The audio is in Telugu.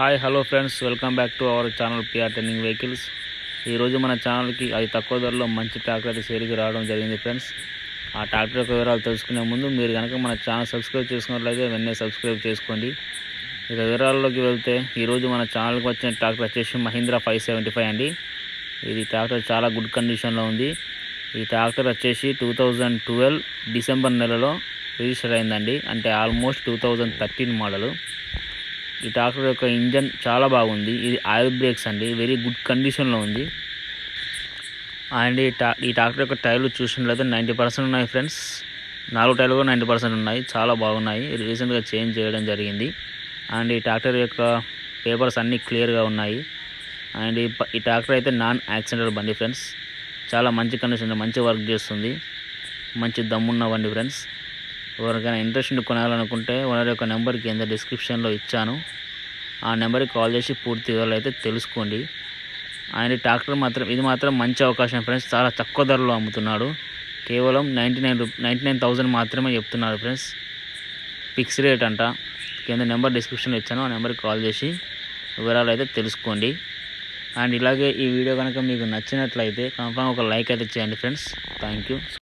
hi hello friends welcome back to our channel PR టెన్నింగ్ వెహికల్స్ ఈరోజు మన ఛానల్కి అది తక్కువ ధరలో మంచి ట్రాక్టర్ అయితే సేల్కి రావడం జరిగింది ఫ్రెండ్స్ ఆ ట్రాక్టర్ యొక్క వివరాలు తెలుసుకునే ముందు మీరు కనుక మన ఛానల్ సబ్స్క్రైబ్ చేసుకున్నట్లయితే వెంటనే సబ్స్క్రైబ్ చేసుకోండి ఇక వివరాల్లోకి వెళ్తే ఈరోజు మన ఛానల్కి వచ్చిన ట్రాక్టర్ వచ్చేసి మహీంద్రా ఫైవ్ సెవెంటీ ఫైవ్ అండి ఇది ట్రాక్టర్ చాలా గుడ్ కండిషన్లో ఉంది ఈ ట్రాక్టర్ వచ్చేసి టూ థౌజండ్ ట్వెల్వ్ డిసెంబర్ నెలలో రిజిస్టర్ అయిందండి అంటే almost two thousand thirteen model ఈ ట్రాక్టర్ యొక్క ఇంజన్ చాలా బాగుంది ఇది ఆయిల్ బ్రేక్స్ అండి వెరీ గుడ్ కండిషన్లో ఉంది అండ్ ఈ టా ఈ ట్రాక్టర్ యొక్క టైర్లు చూసినట్లయితే నైంటీ పర్సెంట్ ఉన్నాయి ఫ్రెండ్స్ నాలుగు టైర్లు కూడా నైంటీ పర్సెంట్ ఉన్నాయి చాలా బాగున్నాయి రీసెంట్గా చేంజ్ చేయడం జరిగింది అండ్ ఈ ట్రాక్టర్ యొక్క పేపర్స్ అన్నీ క్లియర్గా ఉన్నాయి అండ్ ఈ ప- ఈ ట్రాక్టర్ అయితే నాన్ యాక్సిడెంటల్ బండి ఫ్రెండ్స్ చాలా మంచి కండిషన్ మంచి వర్క్ చేస్తుంది మంచి దమ్మున్న బండి ఫ్రెండ్స్ ఎవరికైనా ఇంట్రెస్ట్ ఉండి కొనాలనుకుంటే ఓనర్ యొక్క నెంబర్ కింద డిస్క్రిప్షన్లో ఇచ్చాను ఆ నెంబర్కి కాల్ చేసి పూర్తి వివరాలు అయితే తెలుసుకోండి ఆయన ఈ ట్రాక్టర్ మాత్రం ఇది మాత్రం మంచి అవకాశం ఫ్రెండ్స్ చాలా తక్కువ ధరలో అమ్ముతున్నాడు కేవలం నైంటీ నైన్ రూ నైంటీ నైన్ థౌజండ్ మాత్రమే చెప్తున్నారు ఫ్రెండ్స్ ఫిక్స్ రేట్ అంట కింద నెంబర్ డిస్క్రిప్షన్లో ఇచ్చాను ఆ నెంబర్కి కాల్ చేసి వివరాలు అయితే తెలుసుకోండి అండ్ ఇలాగే ఈ వీడియో కనుక మీకు నచ్చినట్లయితే కన్ఫామ్ ఒక లైక్ అయితే చేయండి ఫ్రెండ్స్ థ్యాంక్ యూ